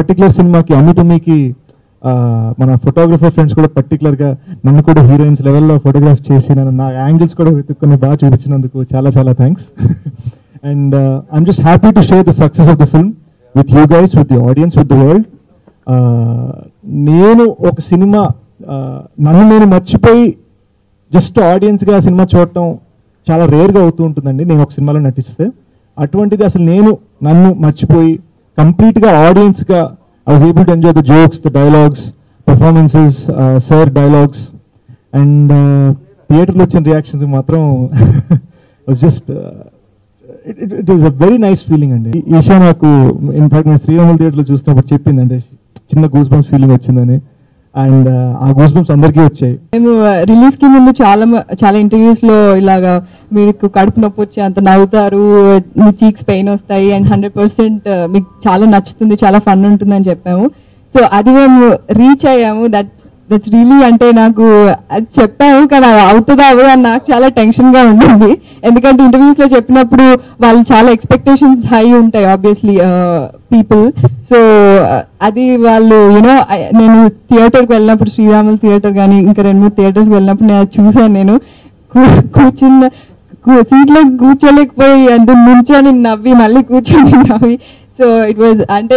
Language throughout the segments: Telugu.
పర్టికులర్ సినిమాకి అమితమికి మన ఫోటోగ్రఫర్ ఫ్రెండ్స్ కూడా particular గా నన్ను కూడా హీరోయిన్స్ లెవెల్లో ఫోటోగ్రాఫ్ చేసి నన్ను నా యాంగిల్స్ కూడా వెతుక్కుని బాగా చూపించినందుకు చాలా చాలా thanks and I'm just happy to share the success of the film with you guys with the audience with the world నేను ఒక సినిమా నన్ను నేను మర్చిపోయి జస్ట్ ఆడియన్స్గా సినిమా చూడటం చాలా రేర్గా అవుతూ ఉంటుందండి నేను ఒక సినిమాలో నటిస్తే అటువంటిది అసలు నేను నన్ను మర్చిపోయి కంప్లీట్గా ఆడియన్స్గా I was able to enjoy the jokes the dialogues performances sir dialogues and థియేటర్లో వచ్చిన రియాక్షన్స్ మాత్రం was just it is a very nice feeling అండి ఈ విషయం నాకు ఇన్ఫాక్ట్ నేను శ్రీరాముల థియేటర్లో చూసినప్పుడు చెప్పిందండి చిన్న గూస్ బంప్స్ ఫీలింగ్ వచ్చిందని అండ్ ఆ గూస్ బంప్స్ అందరికీ వచ్చాయి మేము రిలీజ్ కి ముందు చాలా మ- చాలా ఇంటర్వ్యూస్ లో ఇలాగా మీకు కడుపు నొప్పి వచ్చి అంత నవ్వుతారు మీ చీక్స్ పెయిన్ వస్తాయి అండ్ హండ్రెడ్ పర్సెంట్ మీకు చాలా నచ్చుతుంది చాలా ఫన్ ఉంటుందని చెప్పాము సో అది మేము రీచ్ అయ్యాము దట్స్ దట్స్ రియలీ అంటే నాకు అది చెప్పాము కానీ అది అవుతుందా అవ్వదా అని నాకు చాలా టెన్షన్ గా ఉంటుంది ఎందుకంటే ఇంటర్వ్యూస్ లో చెప్పినప్పుడు వాళ్ళు చాలా ఎక్స్పెక్టేషన్స్ హై ఉంటాయి ఆబ్వియస్లీ పీపుల్ సో అది వాళ్ళు యూనో నేను థియేటర్కి వెళ్ళినప్పుడు శ్రీరాములు థియేటర్ కానీ ఇంకా రెండు మూడు థియేటర్స్కి వెళ్ళినప్పుడు నేను అది చూసాను నేను కూ- కూర్చున్న కూ- సీట్లో కూర్చోలేకపోయి అంటే నుంచొని నవ్వి మళ్ళీ కూర్చొని నవ్వి సో ఇట్ వాజ్ అంటే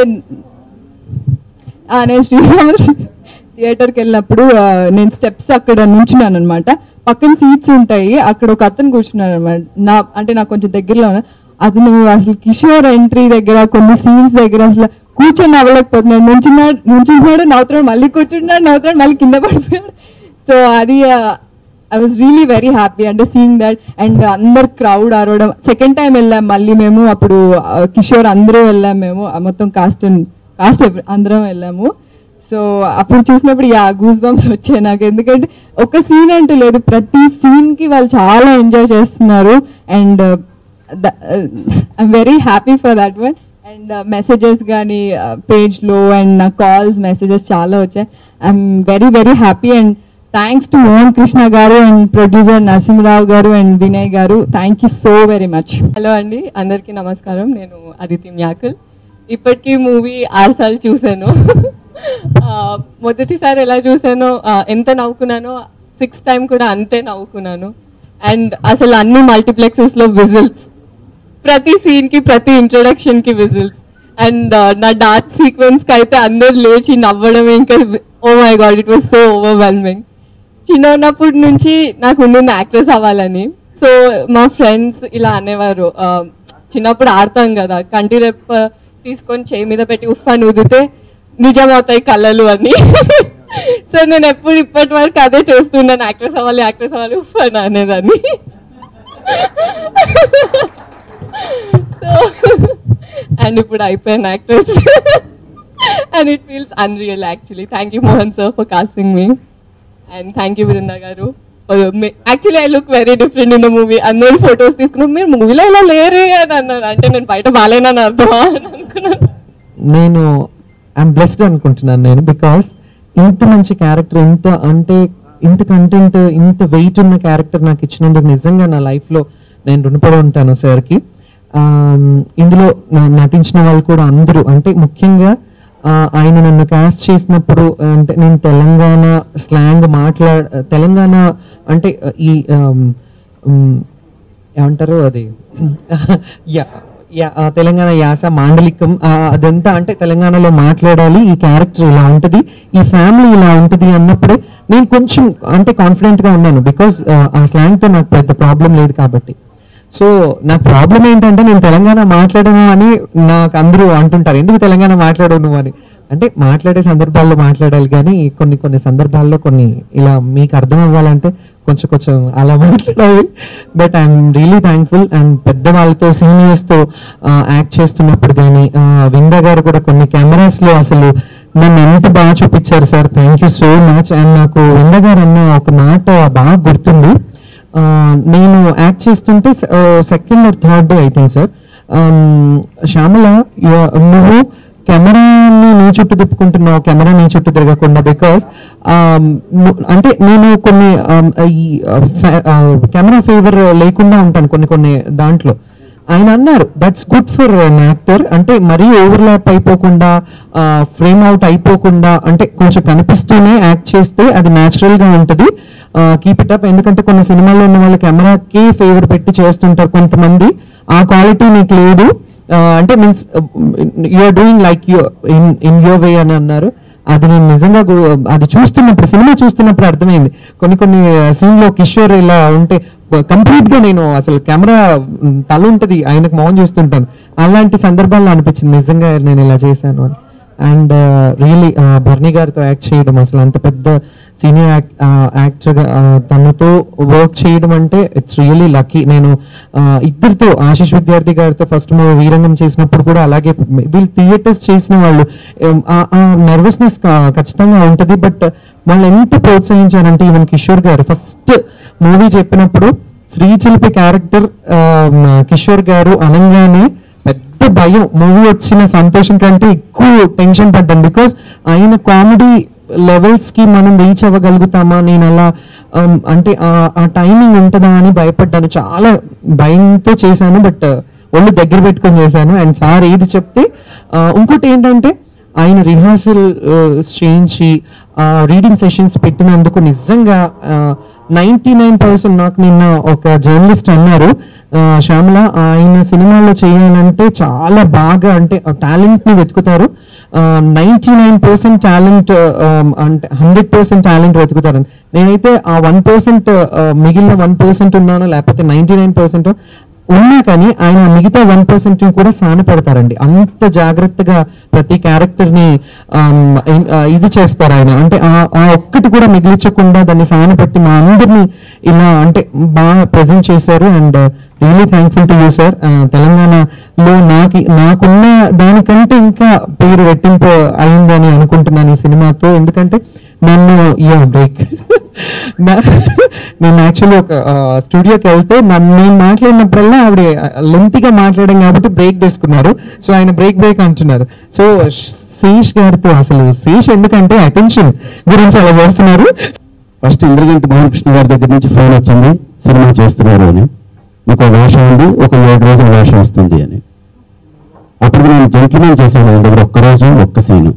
ఆ, నేను శ్రీరాములు థియేటర్కి వెళ్ళినప్పుడు ఆ, నేను స్టెప్స్ అక్కడ నుంచున్నాను అనమాట పక్కన సీట్స్ ఉంటాయి అక్కడ ఒక అతను కూర్చున్నాను అనమాట నా అంటే నాకు కొంచెం దగ్గరలో ఉన్న అతను అసలు కిషోర్ ఎంట్రీ దగ్గర కొన్ని సీన్స్ దగ్గర అసలు కూర్చొని నవ్వలేకపోతున్నాడు నుంచున్నాడు నుంచున్నాడు నవ్వుతున్నాడు మళ్ళీ కూర్చున్నాడు నవ్వుతున్నాడు మళ్ళీ కింద పడిపోయాడు సో అది I was really very happy అంటే సీయింగ్ దట్ అండ్ అందరు క్రౌడ్ అరవడం సెకండ్ టైం వెళ్ళాం మళ్ళీ మేము అప్పుడు ఆ, కిషోర్ అందరూ వెళ్ళాం మేము ఆ మొత్తం కాస్ట్ కాస్ట్ అందరం వెళ్ళాము సో అప్పుడు చూసినప్పుడు యా గూస్ బంప్స్ వచ్చాయి నాకు ఎందుకంటే ఒక సీన్ అంటూ లేదు ప్రతి సీన్ కి వాళ్ళు చాలా ఎంజాయ్ చేస్తున్నారు and I'm very happy for that one and messages కానీ పేజ్లో అండ్ నా కాల్స్ మెసేజెస్ చాలా వచ్చాయి I'm very very happy and thanks to Mohan Krishna garu and producer Narasimharao garu and Vinay garu thank you so very much hello అండి అందరికీ నమస్కారం నేను అదితి మ్యాకుల్ ఇప్పటికీ మూవీ ఆరుసార్లు చూశాను ఆ, మొదటిసారి ఎలా చూసానో ఆ, ఎంత నవ్వుకున్నానో సిక్స్త్ టైం కూడా అంతే నవ్వుకున్నాను అండ్ అసలు అన్ని మల్టీప్లెక్సెస్ లో విజిల్స్ ప్రతి సీన్ కి ప్రతి ఇంట్రొడక్షన్ కి విజిల్స్ అండ్ నా డాన్స్ సీక్వెన్స్ కి అయితే అందరు లేచి నవ్వడమే ఇంకా oh my god it was so overwhelming చిన్న ఉన్నప్పటి నుంచి నాకు ఉండింది యాక్ట్రెస్ అవ్వాలని సో మా ఫ్రెండ్స్ ఇలా అనేవారు ఆ, చిన్నప్పుడు ఆడతాం కదా కంటి రెప్ప తీసుకొని చేయి మీద పెట్టి ఉఫ్ అని ఊదితే నిజమవుతాయి కళ్ళలు అని సో నేను ఎప్పుడు ఇప్పటి వరకు అదే చేస్తున్నాను యాక్ట్రెస్ అవ్వాలి యాక్ట్రెస్ అవ్వాలి ఉఫ్ అని అనేదాన్ని సో అండ్ ఇప్పుడు అయిపోయాను actress and it feels unreal actually thank you Mohan sir for casting me and thank you Brinda garu actually I look very different in the movie అందరూ ఫొటోస్ తీసుకున్నాం మీరు మూవీలో ఇలా లేరే అని అన్నారు అంటే నేను బయట బాగాలేనని అర్థమా అని అనుకున్నాను నేను ఐఎమ్ బ్లెస్డ్ అనుకుంటున్నాను నేను బికాస్ ఇంత మంచి క్యారెక్టర్ ఇంత అంటే ఇంత కంటెంట్ ఇంత వెయిట్ ఉన్న క్యారెక్టర్ నాకు ఇచ్చినందుకు నిజంగా నా life లో నేను రుణపడి ఉంటాను సార్కి ఇందులో నా- నటించిన వాళ్ళు కూడా అందరూ అంటే ముఖ్యంగా ఆ, ఆయన నన్ను క్యాస్ట్ చేసినప్పుడు అంటే నేను తెలంగాణ స్లాంగ్ మాట్లా తెలంగాణ అంటే ఈ ఆమ్, ఉమ్, ఏమంటారు అది యా యా ఆ తెలంగాణ యాస మాండలికం ఆ, అదంతా అంటే తెలంగాణలో మాట్లాడాలి ఈ క్యారెక్టర్ ఇలా ఉంటది ఈ ఫ్యామిలీ ఇలా ఉంటది అన్నప్పుడే నేను కొంచెం అంటే కాన్ఫిడెంట్ గా ఉన్నాను బికాస్ ఆ స్లాంగ్ తో నాకు పెద్ద ప్రాబ్లం లేదు కాబట్టి సో నాకు ప్రాబ్లం ఏంటంటే నేను తెలంగాణ మాట్లాడను అని నాకు అందరూ అంటుంటారు ఎందుకు తెలంగాణ మాట్లాడవు నువ్వు అని అంటే మాట్లాడే సందర్భాల్లో మాట్లాడాలి కానీ కొన్ని కొన్ని సందర్భాల్లో కొన్ని ఇలా మీకు అర్థం అవ్వాలంటే కొంచెం కొంచెం అలా మాట్లాడాలి but I'm really thankful and పెద్దవాళ్ళతో సీనియర్స్తో యాక్ట్ చేస్తున్నప్పుడు కానీ విందా గారు కూడా కొన్ని కెమెరాస్ లో అసలు నన్ను ఎంత బాగా చూపించారు sir thank you so much and నాకు విందా గారు అన్న ఒక మాట బాగా గుర్తుంది ఆ, నేను యాక్ట్ చేస్తుంటే second or third day I think sir Shyamala you- నువ్వు కెమెరాని నీ చుట్టూ తిప్పుకుంటున్నావు కెమెరా నీ చుట్టూ తిరగకుండా బికాస్ అంటే నేను కొన్ని um, ఈ కెమెరా ఫేవర్ లేకుండా ఉంటాను కొన్ని కొన్ని దాంట్లో ఆయన అన్నారు that's good for an actor అంటే మరీ ఓవర్లాప్ అయిపోకుండా ఫ్రేమ్ అవుట్ అయిపోకుండా అంటే కొంచెం కనిపిస్తూనే యాక్ట్ చేస్తే అది న్యాచురల్ గా ఉంటుంది కీప్ ఇట్ అప్ ఎందుకంటే కొన్ని సినిమాల్లో ఉన్న వాళ్ళు కెమెరాకి ఫేవర్ పెట్టి చేస్తుంటారు కొంతమంది ఆ క్వాలిటీ నీకు లేదు ఆ, అంటే means you're doing like you in in your way అని అన్నారు అది నేను నిజంగా గు- అది చూస్తున్నప్పుడు సినిమా చూస్తున్నప్పుడు అర్థమైంది కొన్ని కొన్ని సీన్ లో కిషోర్ ఇలా ఉంటే కంప్లీట్ గా నేను అసలు కెమెరా తల ఉంటది ఆయనకు మౌన్ చూస్తుంటాను అలాంటి సందర్భాల్లో అనిపించింది నిజంగా నేను ఇలా చేశాను అని అండ్ రియలీ భరణి గారితో యాక్ట్ చేయడం అసలు అంత పెద్ద సీనియర్ యాక్టర్ తనతో వర్క్ చేయడం అంటే ఇట్స్ రియలీ లక్కీ నేను uh, ఇద్దరితో ఆశిష్ విద్యార్థి గారితో ఫస్ట్ మూవీ వీరంగం చేసినప్పుడు కూడా అలాగే వీళ్ళు థియేటర్స్ చేసిన వాళ్ళు um, ఆ- ఆ నర్వస్నెస్ ఖచ్చితంగా ఉంటుంది బట్ వాళ్ళు ఎంత ప్రోత్సహించారంటే ఈవెన్ కిషోర్ గారు ఫస్ట్ మూవీ చెప్పినప్పుడు శ్రీశిల్పి క్యారెక్టర్ కిషోర్ గారు అనగానే పెద్ద భయం మూవీ వచ్చిన సంతోషం కంటే ఎక్కువ టెన్షన్ పడ్డాను బికాస్ ఆయన కామెడీ లెవెల్స్ కి మనం రీచ్ అవ్వగలుగుతామా నేను అలా um, అంటే ఆ- ఆ టైమింగ్ ఉంటుందా అని భయపడ్డాను చాలా భయంతో చేశాను బట్ ఒళ్ళు దగ్గర పెట్టుకొని చేశాను అండ్ సార్ ఏది చెప్తే ఆ, ఇంకోటి ఏంటంటే ఆయన రిహార్సల్ చేయించి రీడింగ్ సెషన్స్ పెట్టినందుకు నిజంగా నైన్టీ నైన్ పర్సెంట్ నాకు నిన్న ఒక జర్నలిస్ట్ అన్నారు ఆ, శ్యామల ఆయన సినిమాలో చేయాలంటే చాలా బాగా అంటే టాలెంట్ ని వెతుకుతారు నైన్టీ నైన్ పర్సెంట్ టాలెంట్ అంటే హండ్రెడ్ పర్సెంట్ టాలెంట్ వెతుకుతారని నేనైతే ఆ వన్ పర్సెంట్ మిగిలిన వన్ పర్సెంట్ ఉన్నానో లేకపోతే నైన్టీ నైన్ పర్సెంట్ ఉన్నా కానీ ఆయన మిగతా వన్ పర్సెంట్ కూడా సాన పెడతారండి అంత జాగ్రత్తగా ప్రతి క్యారెక్టర్ ని ఆమ్, ఇన్- ఆ, ఇది చేస్తారు ఆయన అంటే ఆ- ఆ ఒక్కటి కూడా మిగిలించకుండా దాన్ని సాన పెట్టి మా అందరినీ ఇలా అంటే బాగా ప్రజెంట్ చేశారు and really thankful to you sir తెలంగాణలో నాకు నాకున్న దానికంటే ఇంకా పేరు రెట్టింపు అయిందని అనుకుంటున్నాను ఈ సినిమాతో ఎందుకంటే నన్ను యా బ్రేక్ నేను యాక్చువల్లీ ఒక స్టూడియోకి వెళ్తే నన్ను నేను మాట్లాడినప్పుడల్లా ఆవిడ లెంతిగా మాట్లాడాం కాబట్టి బ్రేక్ తీసుకున్నారు సో ఆయన బ్రేక్ బ్రేక్ అంటున్నారు సో శేష్ గారితో అసలు శేష్ ఎందుకంటే అటెన్షన్ గురించి అలా చేస్తున్నారు ఫస్ట్ ఇంద్రగంటి మోహనకృష్ణ గారి దగ్గర నుంచి ఫోన్ వచ్చింది సినిమా చేస్తున్నారు అని మీకు ఒక వేషం ఉంది ఒక ఏడు రోజుల వేషం వస్తుంది అని అప్పుడు నేను జెంట్మెన్ చేశాను ఆయన దగ్గర ఒక్క రోజు ఒక్క సీను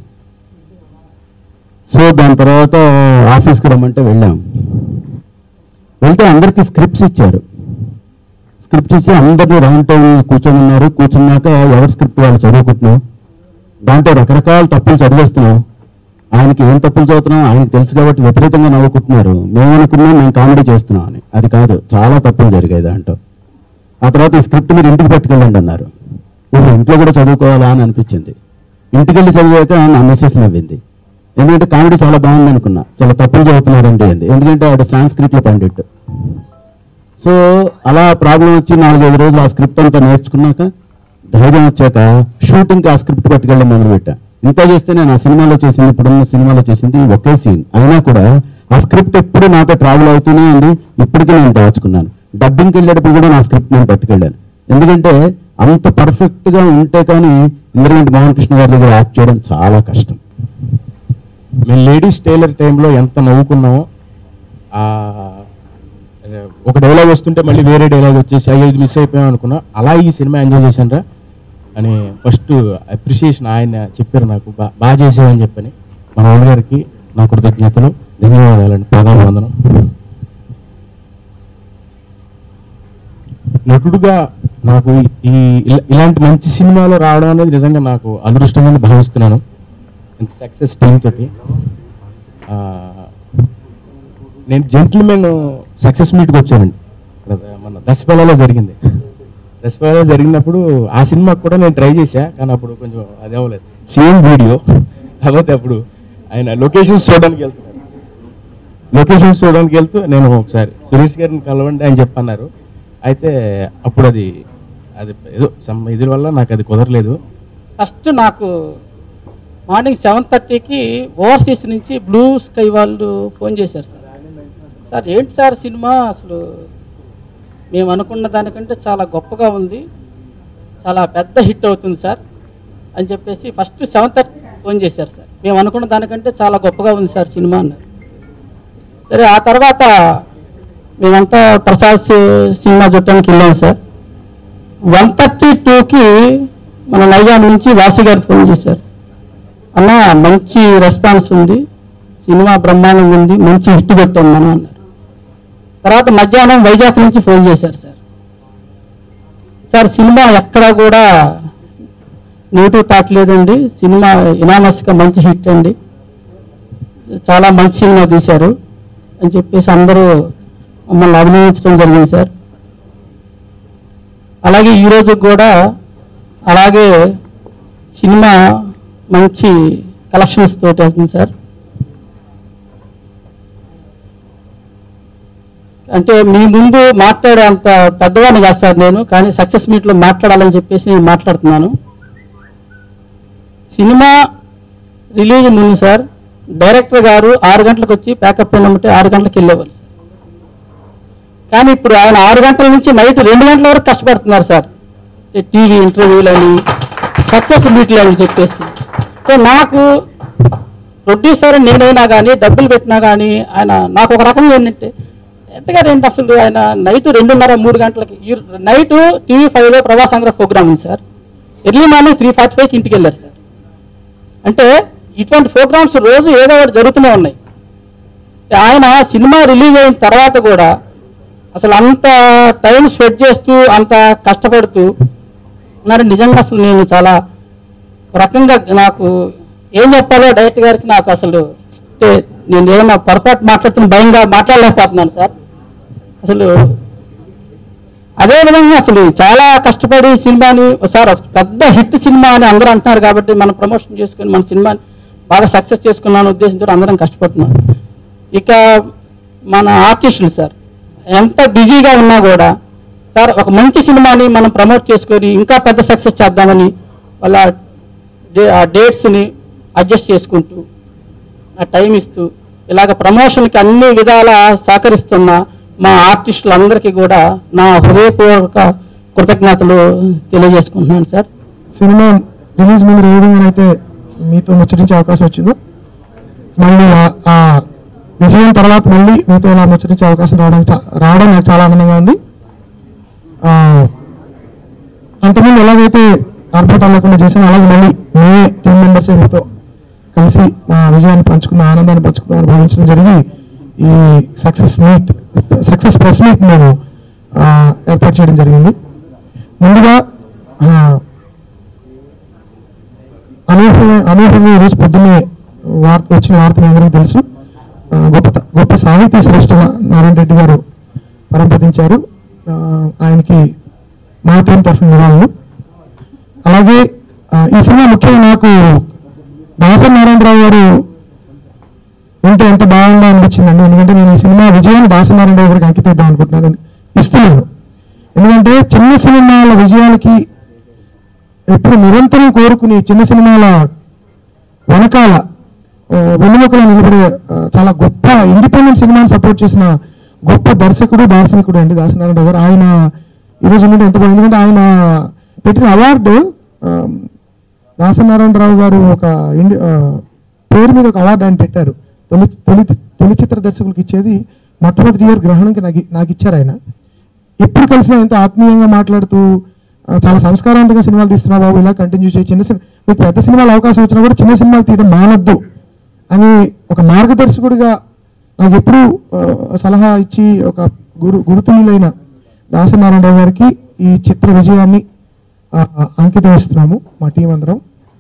సో దాని తర్వాత ఆఫీస్కి రమ్మంటే వెళ్ళాం వెళ్తే అందరికీ స్క్రిప్ట్స్ ఇచ్చారు స్క్రిప్ట్స్ ఇచ్చి అందరినీ రౌండ్ టైం కూర్చోమన్నారు కూర్చున్నాక ఎవరి స్క్రిప్ట్ వాళ్ళు చదువుకుంటున్నాం దాంట్లో రకరకాల తప్పులు చదివేస్తున్నాం ఆయనకి ఏం తప్పులు చదువుతున్నాం ఆయనకి తెలుసు కాబట్టి విపరీతంగా నవ్వుకుంటున్నారు మేము అనుకున్నాం మేము కామెడీ చేస్తున్నాం అని అది కాదు చాలా తప్పులు జరిగాయి దాంట్లో ఆ తర్వాత ఈ స్క్రిప్ట్ మీరు ఇంటికి పట్టుకెళ్ళండి అన్నారు ఓహో ఇంట్లో కూడా చదువుకోవాలా అని అనిపించింది ఇంటికి వెళ్ళి చదివాక నా మెసేజ్ నవ్వింది ఎందుకంటే కామెడీ చాలా బాగుంది అనుకున్నా చాలా తప్పులు చదువుతున్నారంటే ఏంది ఎందుకంటే ఆవిడ సాంస్క్రిట్ లో పండిట్ సో అలా ప్రాబ్లం వచ్చి నాలుగైదు రోజులు ఆ స్క్రిప్ట్ అంతా నేర్చుకున్నాక ధైర్యం వచ్చాక షూటింగ్ ఆ స్క్రిప్ట్ పట్టుకెళ్ళడం మొదలుపెట్టా ఇంత చేస్తే నేను ఆ సినిమాలో చేసింది ఇప్పుడున్న సినిమాలో చేసింది ఒకే సీన్ అయినా కూడా ఆ స్క్రిప్ట్ ఎప్పుడు నాతో ట్రావెల్ అవుతూనే ఉంది ఇప్పటికీ నేను దాచుకున్నాను డబ్బింగ్కి వెళ్ళేటప్పుడు కూడా నా స్క్రిప్ట్ నేను పట్టుకెళ్ళాను ఎందుకంటే అంత పర్ఫెక్ట్ గా ఉంటే కానీ ఇంద్రగంటి మోహన్ గారి దగ్గర యాక్ట్ చేయడం చాలా కష్టం మేము లేడీస్ టైలర్ టైంలో ఎంత నవ్వుకున్నామో ఆ, ఒక డైలాగ్ వస్తుంటే మళ్ళీ వేరే డైలాగ్ వచ్చేసి అయ్యో ఇది మిస్ అయిపోయాం అనుకున్నా అలా ఈ సినిమా ఎంజాయ్ చేశానరా అని ఫస్ట్ అప్రిషియేషన్ ఆయన చెప్పారు నాకు బా బాగా చేసావని చెప్పని మా నాన్న గారికి నా కృతజ్ఞతలు ధన్యవాదాలండి పాదాల వందనం నటుడుగా నాకు ఈ ఇలా- ఇలాంటి మంచి సినిమాలో రావడం అనేది నిజంగా నాకు అదృష్టంగా భావిస్తున్నాను ఇంత సక్సెస్ టీమ్ తోటి ఆ, నేను జెంటిల్మెన్ సక్సెస్ మీట్కి వచ్చానండి ఇక్కడ మన దశపల్లలో జరిగింది దశపల్లలో జరిగినప్పుడు ఆ సినిమాకి కూడా నేను ట్రై చేశా కానీ అప్పుడు కొంచెం అది అవ్వలేదు సేమ్ వీడియో కాకపోతే అప్పుడు ఆయన లొకేషన్స్ చూడడానికి వెళ్తున్నారు లొకేషన్స్ చూడడానికి వెళ్తూ నేను ఒకసారి సురేష్ గారిని కలవండి అని చెప్పన్నారు అయితే అప్పుడు అది అది ఏదో సమ్ ఇది వల్ల నాకు అది కుదరలేదు ఫస్ట్ నాకు మార్నింగ్ సెవెన్ థర్టీకి ఓవర్సీస్ నుంచి బ్లూ స్కై వాళ్ళు ఫోన్ చేశారు సార్ సార్ ఏంటి సార్ సినిమా అసలు మేము అనుకున్న దానికంటే చాలా గొప్పగా ఉంది చాలా పెద్ద హిట్ అవుతుంది సార్ అని చెప్పేసి ఫస్ట్ సెవెన్ థర్టీ ఫోన్ చేశారు సార్ మేము అనుకున్న దానికంటే చాలా గొప్పగా ఉంది సార్ సినిమా అన్నారు సరే ఆ తర్వాత మేమంతా ప్రసాద్ సి- సినిమా చూడటానికి వెళ్ళాం సార్ వన్ థర్టీ టూకి మన నైజాం నుంచి వాసి గారు ఫోన్ చేశారు అన్న మంచి రెస్పాన్స్ ఉంది సినిమా బ్రహ్మాండంగా ఉంది మంచి హిట్ కొట్టాం మనం అన్నారు తర్వాత మధ్యాహ్నం వైజాగ్ నుంచి ఫోన్ చేశారు సార్ సార్ సినిమా ఎక్కడా కూడా నెగిటివ్ థాట్ లేదండి సినిమా ఇనామస్గా మంచి హిట్ అండి చాలా మంచి సినిమా తీశారు అని చెప్పేసి అందరూ మమ్మల్ని అభినందించడం జరిగింది సార్ అలాగే ఈరోజు కూడా అలాగే సినిమా మంచి కలెక్షన్స్ తోటి వస్తుంది సార్ అంటే మీ ముందు మాట్లాడే అంత పెద్దవాడిని కాదు సార్ నేను కానీ సక్సెస్ మీట్లో మాట్లాడాలని చెప్పేసి నేను మాట్లాడుతున్నాను సినిమా రిలీజ్ ముందు సార్ డైరెక్టర్ గారు ఆరు గంటలకు వచ్చి ప్యాకప్ అయినమంటే ఆరు గంటలకు వెళ్ళేవాళ్ళు సార్ కానీ ఇప్పుడు ఆయన ఆరు గంటల నుంచి నైట్ రెండు గంటల వరకు కష్టపడుతున్నారు సార్ టీవీ ఇంటర్వ్యూలని సక్సెస్ మీట్లు అని చెప్పేసి సో నాకు ప్రొడ్యూసర్ నేనైనా కానీ డబ్బులు పెట్టినా కానీ ఆయన నాకు ఒక రకంగా ఏంటంటే ఎంతగారు ఏంటి అసలు ఆయన నైట్ రెండున్నర మూడు గంటలకి ఈ నైట్ టీవీ ఫైవ్లో ప్రభాసాంధ్ర ప్రోగ్రామ్ ఉంది sir early morning three forty ఫైవ్కి ఇంటికి వెళ్ళారు సార్ అంటే ఇటువంటి ప్రోగ్రామ్స్ రోజు ఏదో ఒకటి జరుగుతూనే ఉన్నాయి ఆయన సినిమా రిలీజ్ అయిన తర్వాత కూడా అసలు అంత టైం స్పెండ్ చేస్తూ అంత కష్టపడుతూ మరి నిజంగా అసలు నేను చాలా ఒక రకంగా నాకు ఏం చెప్పాలో డైరెక్టర్ గారికి నాకు అసలు అంటే నేను ఏమన్నా పొరపాటు మాట్లాడుతున్న భయంగా మాట్లాడలేకపోతున్నాను సార్ అసలు అదే విధంగా అసలు చాలా కష్టపడి సినిమాని సార్ ఒక పెద్ద హిట్ సినిమా అని అందరూ అంటున్నారు కాబట్టి మనం ప్రమోషన్ చేసుకొని మన సినిమాని బాగా సక్సెస్ చేసుకున్నాను ఉద్దేశంతో అందరం కష్టపడుతున్నాం ఇక మన ఆర్టిస్టులు సార్ ఎంత బిజీగా ఉన్నా కూడా సార్ ఒక మంచి సినిమాని మనం ప్రమోట్ చేసుకొని ఇంకా పెద్ద సక్సెస్ చేద్దామని వాళ్ళ డే- ఆ డేట్స్ని అడ్జస్ట్ చేసుకుంటూ ఆ టైం ఇస్తూ ఇలాగ ప్రమోషన్కి అన్ని విధాల సహకరిస్తున్న మా ఆర్టిస్టులందరికీ కూడా నా హృదయపూర్వక కృతజ్ఞతలు తెలియజేసుకుంటున్నాను సార్ సినిమా రిలీజ్ ముందు ఏ విధంగా అయితే మీతో ముచ్చరించే అవకాశం వచ్చిందో మళ్ళీ ఆ- ఆ విజయం తర్వాత మళ్ళీ మీతో ఇలా ముచ్చరించే అవకాశం రావడం చా- రావడం నాకు చాలా ఆనందంగా ఉంది ఆ, అంతకుముందు ఎలాగైతే ఆర్భాటాలు లేకుండా చేసామో అలాగే మళ్ళీ మేమే టీం మెంబర్స్ మీతో కలిసి మా విజయాన్ని పంచుకుందాం ఆనందాన్ని పంచుకుందాం అని భావించడం జరిగి ఈ success meet success press meet నేను ఆ, ఏర్పాటు చేయడం జరిగింది ముందుగా ఆ, అనూహ్య అనూహ్యంగా ఈరోజు పొద్దున్నే వార్త వచ్చిన వార్త మీ అందరికీ తెలుసు ఆ, గొప్ప గొప్ప సాహితీ శ్రేష్ఠ నారాయణ రెడ్డి గారు పరంపదించారు ఆ, ఆయనకి మా టీం తరఫున నివాళులు అలాగే ఆ, ఈ సినిమా ముఖ్యంగా నాకు దాసరి నారాయణరావు గారు ఉంటే ఎంత బాగుందో అనిపించిందండి ఎందుకంటే నేను ఈ సినిమా విజయాన్ని దాసరి నారాయణరావు గారికి అంకితం ఇద్దాం అనుకుంటున్నాను ఇస్తున్నాను ఎందుకంటే చిన్న సినిమాల విజయాలకి ఎప్పుడు నిరంతరం కోరుకుని చిన్న సినిమాల వెనకాల ఆ, వెన్నెముకలో నిలబడే ఆ, చాలా గొప్ప ఇండిపెండెంట్ సినిమాని సపోర్ట్ చేసిన గొప్ప దర్శకుడు దార్శనికుడు అండి దాసనారాయణ గారు ఆయన ఈరోజు ఉంటే ఎంత బాగుంది ఎందుకంటే ఆయన పెట్టిన అవార్డు ఆ, దాసనారాయణరావు గారు ఒక ఇండి ఆ, పేరు మీద ఒక అవార్డు ఆయన పెట్టారు తొలి తొలి తొలి చిత్ర దర్శకులకు ఇచ్చేది మొట్టమొదటి ఇయర్ గ్రహణంకి నాకు నాకు ఇచ్చారు ఆయన ఎప్పుడు కలిసినా ఎంతో ఆత్మీయంగా మాట్లాడుతూ ఆ, చాలా సంస్కారవంతంగా సినిమాలు తీస్తున్నా బాబు ఇలా కంటిన్యూ చేయి చిన్న సినిమా మీకు పెద్ద సినిమాలు అవకాశం వచ్చినా కూడా చిన్న సినిమాలు తీయడం మానొద్దు అని ఒక మార్గదర్శకుడిగా నాకు ఎప్పుడు ఆ, సలహా ఇచ్చి ఒక గురు గురుతులైన దాసనారాయణరావు గారికి ఈ చిత్ర విజయాన్ని ఆ, అంకితం ఇస్తున్నాము మా టీం అందరం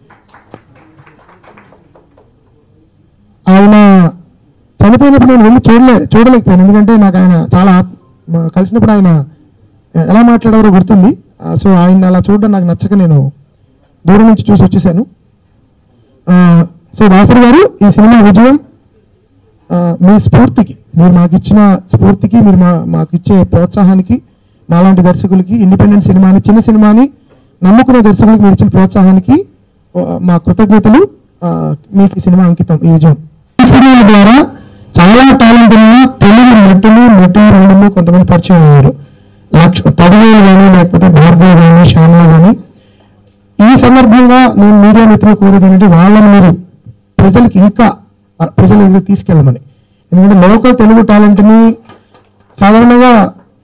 ఆయన చనిపోయినప్పుడు నేను వెళ్ళి చూడలే చూడలేకపోయాను ఎందుకంటే నాకు ఆయన చాలా ఆత్- మ- కలిసినప్పుడు ఆయన ఎలా మాట్లాడారో గుర్తుంది ఆ, సో ఆయన అలా చూడడం నాకు నచ్చక నేను దూరం నుంచి చూసి వచ్చేసాను ఆ, సో దాసరి గారు ఈ సినిమా విజయం ఆ, మీ స్ఫూర్తికి మీరు మాకు ఇచ్చిన స్ఫూర్తికి మీరు మా మాకు ఇచ్చే ప్రోత్సాహానికి మాలాంటి దర్శకులకి ఇండిపెండెంట్ సినిమాని చిన్న సినిమాని నమ్ముకునే దర్శకులకు మీరు ఇచ్చిన ప్రోత్సాహానికి ఆ, మా కృతజ్ఞతలు ఆ, మీకు ఈ సినిమా అంకితం ఈ విజయం ఈ సినిమా ద్వారా చాలా టాలెంట్ ఉన్న తెలుగు నటులు నటీమణులు కొంతమంది పరిచయం అయ్యారు లక్ష పదివేలు కానీ లేకపోతే భార్గవ్ కానీ శ్యామల కానీ ఈ సందర్భంగా నేను మీడియా మిత్రులు కోరేది ఏంటంటే వాళ్ళని మీరు ప్రజలకి ఇంకా ఆ, ప్రజల దగ్గరికి తీసుకెళ్ళమని ఎందుకంటే లోకల్ తెలుగు టాలెంట్ని సాధారణంగా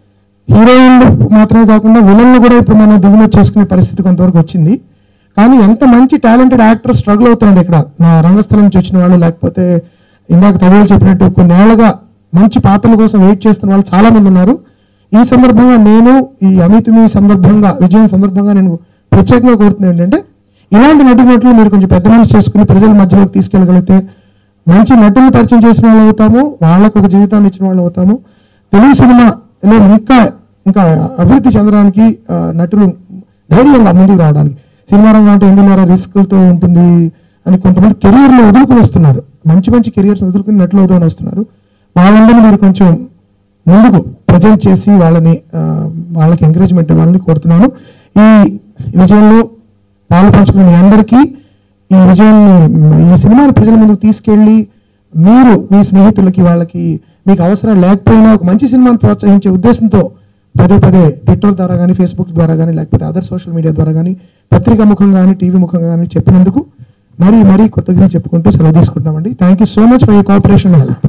హీరోయిన్ మాత్రమే కాకుండా విలన్లు కూడా ఇప్పుడు మనం దిగుమతి చేసుకునే పరిస్థితి కొంతవరకు వచ్చింది కానీ ఎంత మంచి టాలెంటెడ్ యాక్టర్ స్ట్రగుల్ అవుతున్నాడు ఇక్కడ నా రంగస్థలం నుంచి వచ్చిన వాళ్ళు లేకపోతే ఇందాక తమిళ చెప్పినట్టు కొన్నేళ్లుగా మంచి పాత్రల కోసం వెయిట్ చేస్తున్న వాళ్ళు చాలా మంది ఉన్నారు ఈ సందర్భంగా నేను ఈ అమితుమి సందర్భంగా విజయం సందర్భంగా నేను ప్రత్యేకంగా కోరుతుంది ఏంటంటే ఇలాంటి నటునటులు మీరు కొంచెం పెద్ద మనసు చేసుకుని ప్రజల మధ్యలోకి తీసుకెళ్ళగలిగితే మంచి నటులు పరిచయం చేసిన వాళ్ళు అవుతాము వాళ్ళకు ఒక జీవితాన్ని ఇచ్చిన వాళ్ళు అవుతాము తెలుగు సినిమాలో ఇంకా ఇంకా అభివృద్ధి చెందడానికి ఆ, నటులు ధైర్యంగా ముందుకు రావడానికి సినిమా రంగం అంటే ఎందుకు రిస్క్లతో ఉంటుంది అని కొంతమంది కెరియర్లు వదులుకుని వస్తున్నారు మంచి మంచి కెరియర్స్ వదులుకుని నటులు అవుతామని వస్తున్నారు వాళ్ళందరినీ మీరు కొంచెం ముందుకు ప్రజెంట్ చేసి వాళ్ళని ఆ, వాళ్ళకి ఎంకరేజ్మెంట్ ఇవ్వాలని కోరుతున్నాను ఈ విజయంలో పాలు పంచుకున్న మీ అందరికీ ఈ విజయాన్ని ఈ సినిమాని ప్రజల ముందుకు తీసుకెళ్ళి మీరు మీ స్నేహితులకి వాళ్ళకి మీకు అవసరం లేకపోయినా ఒక మంచి సినిమాని ప్రోత్సహించే ఉద్దేశంతో పదే పదే ట్విట్టర్ ద్వారా కానీ ఫేస్బుక్ ద్వారా కానీ లేకపోతే అదర్ సోషల్ మీడియా ద్వారా కానీ పత్రికా ముఖంగా కానీ టీవీ ముఖంగా కానీ చెప్పినందుకు మరీ మరీ కొత్తగా చెప్పుకుంటూ సెలవు తీసుకుంటున్నామండి thank you so much for you cooperation help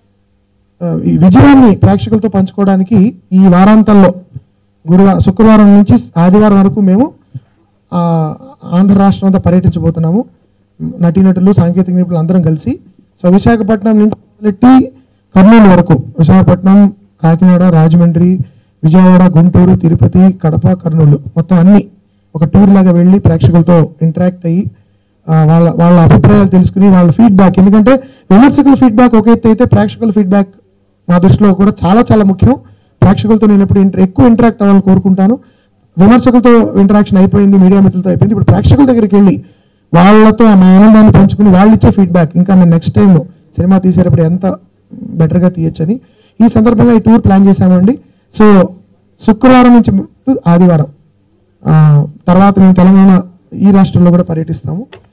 ఆ, ఈ విజయాన్ని ప్రేక్షకులతో పంచుకోవడానికి ఈ వారాంతంలో గురువారం శుక్రవారం నుంచి ఆదివారం వరకు మేము ఆ, ఆంధ్ర రాష్ట్రం అంతా పర్యటించబోతున్నాము నటీనటులు సాంకేతిక నిపుణులు అందరం కలిసి సో విశాఖపట్నం నుంచి మొదలెట్టి కర్నూలు వరకు విశాఖపట్నం కాకినాడ రాజమండ్రి విజయవాడ గుంటూరు తిరుపతి కడప కర్నూలు మొత్తం అన్ని ఒక టూర్ లాగా వెళ్ళి ప్రేక్షకులతో ఇంటరాక్ట్ అయ్యి ఆ, వాళ్ళ వాళ్ళ అభిప్రాయాలు తెలుసుకుని వాళ్ళ ఫీడ్బ్యాక్ ఎందుకంటే విమర్శకుల ఫీడ్బ్యాక్ ఒక ఎత్తు అయితే ప్రేక్షకుల ఫీడ్బ్యాక్ మా దృష్టిలో కూడా చాలా చాలా ముఖ్యం ప్రేక్షకులతో నేను ఎప్పుడు ఇంటర్ ఎక్కువ ఇంటరాక్ట్ అవ్వాలని కోరుకుంటాను విమర్శకులతో ఇంటరాక్షన్ అయిపోయింది మీడియా మిత్రులతో అయిపోయింది ఇప్పుడు ప్రేక్షకుల దగ్గరికి వెళ్ళి వాళ్ళతో మా ఆనందాన్ని పంచుకుని వాళ్ళు ఇచ్చే ఫీడ్బ్యాక్ ఇంకా మేము నెక్స్ట్ టైం సినిమా తీసేటప్పుడు ఎంత బెటర్గా తీయొచ్చని ఈ సందర్భంగా ఈ టూర్ ప్లాన్ చేశామండి సో శుక్రవారం నుంచి ఆదివారం ఆ, తర్వాత మేము తెలంగాణ ఈ రాష్ట్రంలో కూడా పర్యటిస్తాము